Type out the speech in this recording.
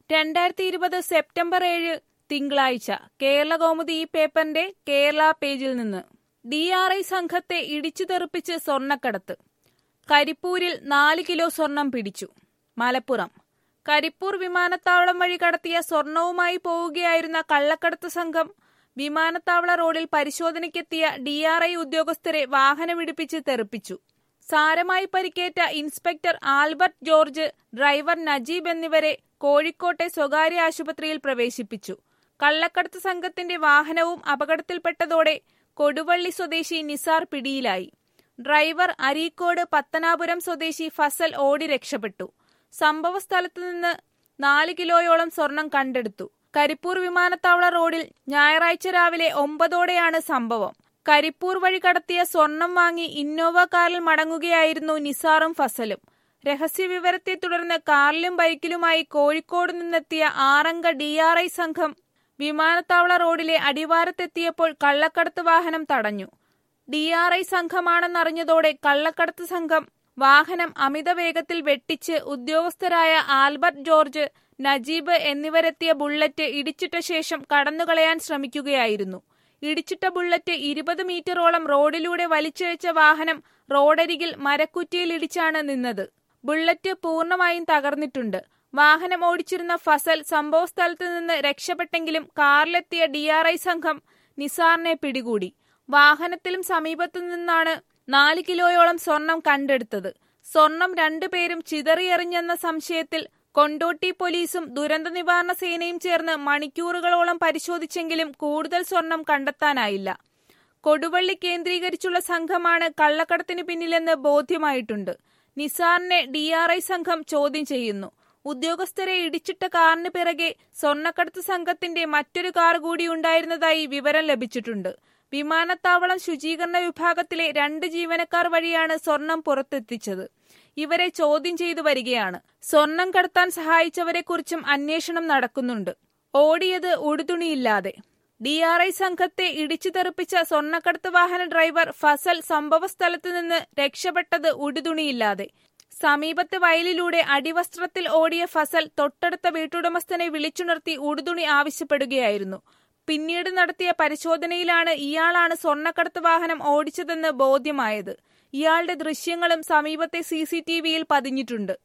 രണ്ടായിരത്തി ഇരുപത് സെപ്റ്റംബർ ഏഴ് തിങ്കളാഴ്ച കേരള കൗമുദി ഈ പേപ്പറിന്റെ കേരള പേജിൽ നിന്ന് ഡി ആർ ഐ സംഘത്തെ ഇടിച്ചു തെറിപ്പിച്ച് സ്വർണ്ണക്കടത്ത് കരിപ്പൂരിൽ നാല് കിലോ സ്വർണം പിടിച്ചു മലപ്പുറം കരിപ്പൂർ വിമാനത്താവളം വഴി കടത്തിയ സ്വർണവുമായി പോവുകയായിരുന്ന കള്ളക്കടത്ത് സംഘം വിമാനത്താവള റോഡിൽ പരിശോധനയ്ക്കെത്തിയ ഡി ആർ ഐ ഉദ്യോഗസ്ഥരെ വാഹനമിടിപ്പിച്ച് തെറിപ്പിച്ചു സാരമായി പരിക്കേറ്റ ഇൻസ്പെക്ടർ ആൽബർട്ട് ജോർജ് ഡ്രൈവർ നജീബ് എന്നിവരെ കോഴിക്കോട്ടെ സ്വകാര്യ ആശുപത്രിയിൽ പ്രവേശിപ്പിച്ചു കള്ളക്കടത്ത് സംഘത്തിന്റെ വാഹനവും അപകടത്തിൽപ്പെട്ടതോടെ കൊടുവള്ളി സ്വദേശി നിസാർ പിടിയിലായി ഡ്രൈവർ അരീക്കോട് പത്തനാപുരം സ്വദേശി ഫസൽ ഓടി രക്ഷപ്പെട്ടു സംഭവ സ്ഥലത്തു നിന്ന് നാല് കിലോയോളം സ്വർണം കണ്ടെടുത്തു കരിപ്പൂർ വിമാനത്താവള റോഡിൽ ഞായറാഴ്ച രാവിലെ ഒമ്പതോടെയാണ് സംഭവം കരിപ്പൂർ വഴി കടത്തിയ സ്വർണം വാങ്ങി ഇന്നോവ കാറിൽ മടങ്ങുകയായിരുന്നു നിസാറും ഫസലും രഹസ്യവിവരത്തെ തുടർന്ന് കാറിലും ബൈക്കിലുമായി കോഴിക്കോട് നിന്നെത്തിയ ആറംഗ ഡി ആർ ഐ സംഘം വിമാനത്താവള റോഡിലെ അടിവാരത്തെത്തിയപ്പോൾ കള്ളക്കടത്ത് വാഹനം തടഞ്ഞു ഡി ആർ ഐ സംഘമാണെന്നറിഞ്ഞതോടെ കള്ളക്കടത്ത് സംഘം വാഹനം അമിത വേഗത്തിൽ വെട്ടിച്ച് ഉദ്യോഗസ്ഥരായ ആൽബർട്ട് ജോർജ് നജീബ് എന്നിവരെത്തിയ ബുള്ളറ്റ് ഇടിച്ചിട്ട ശേഷം കടന്നുകളയാൻ ശ്രമിക്കുകയായിരുന്നു ഇടിച്ചിട്ട ബുള്ളറ്റ് ഇരുപത് മീറ്ററോളം റോഡിലൂടെ വലിച്ചിഴച്ച വാഹനം റോഡരികിൽ മരക്കുറ്റിയിൽ ഇടിച്ചാണ് നിന്നത് ബുള്ളറ്റ് പൂർണ്ണമായും തകർന്നിട്ടുണ്ട് വാഹനം ഓടിച്ചിരുന്ന ഫസൽ സംഭവസ്ഥലത്ത് നിന്ന് രക്ഷപ്പെട്ടെങ്കിലും കാറിലെത്തിയ ഡി ആർ ഐ സംഘം നിസാറിനെ പിടികൂടി വാഹനത്തിലും സമീപത്തു നിന്നാണ് നാല് കിലോയോളം സ്വർണം കണ്ടെടുത്തത് സ്വർണം രണ്ടുപേരും ചിതറിയെറിഞ്ഞെന്ന സംശയത്തിൽ കൊണ്ടോട്ടി പോലീസും ദുരന്ത നിവാരണ സേനയും ചേർന്ന് മണിക്കൂറുകളോളം പരിശോധിച്ചെങ്കിലും കൂടുതൽ സ്വർണം കണ്ടെത്താനായില്ല കൊടുവള്ളി കേന്ദ്രീകരിച്ചുള്ള സംഘമാണ് കള്ളക്കടത്തിന് പിന്നിലെന്ന് ബോധ്യമായിട്ടുണ്ട് നിസാറിനെ ഡി ആർ ഐ സംഘം ചോദ്യം ചെയ്യുന്നു ഉദ്യോഗസ്ഥരെ ഇടിച്ചിട്ട കാറിന് പിറകെ സ്വർണ്ണക്കടത്ത് സംഘത്തിന്റെ മറ്റൊരു കാർ കൂടി ഉണ്ടായിരുന്നതായി വിവരം ലഭിച്ചിട്ടുണ്ട് വിമാനത്താവളം ശുചീകരണ വിഭാഗത്തിലെ രണ്ട് ജീവനക്കാർ വഴിയാണ് സ്വർണം പുറത്തെത്തിച്ചത് ഇവരെ ചോദ്യം ചെയ്തു വരികയാണ് സ്വർണം കടത്താൻ സഹായിച്ചവരെക്കുറിച്ചും അന്വേഷണം നടക്കുന്നുണ്ട് ഓടിയത് ഉടുതുണിയില്ലാതെ ഡി ആർ ഐ സംഘത്തെ ഇടിച്ചു തെറിപ്പിച്ച സ്വർണ്ണക്കടത്ത് വാഹന ഡ്രൈവർ ഫസൽ സംഭവസ്ഥലത്ത് നിന്ന് രക്ഷപ്പെട്ടത് ഉടുതുണിയില്ലാതെ സമീപത്തെ വയലിലൂടെ അടിവസ്ത്രത്തിൽ ഓടിയ ഫസൽ തൊട്ടടുത്ത വീട്ടുടമസ്ഥനെ വിളിച്ചുണർത്തി ഉടുതുണി ആവശ്യപ്പെടുകയായിരുന്നു പിന്നീട് നടത്തിയ പരിശോധനയിലാണ് ഇയാളാണ് സ്വർണ്ണക്കടത്ത് വാഹനം ഓടിച്ചതെന്ന് ബോധ്യമായത് ഇയാളുടെ ദൃശ്യങ്ങളും സമീപത്തെ സി പതിഞ്ഞിട്ടുണ്ട്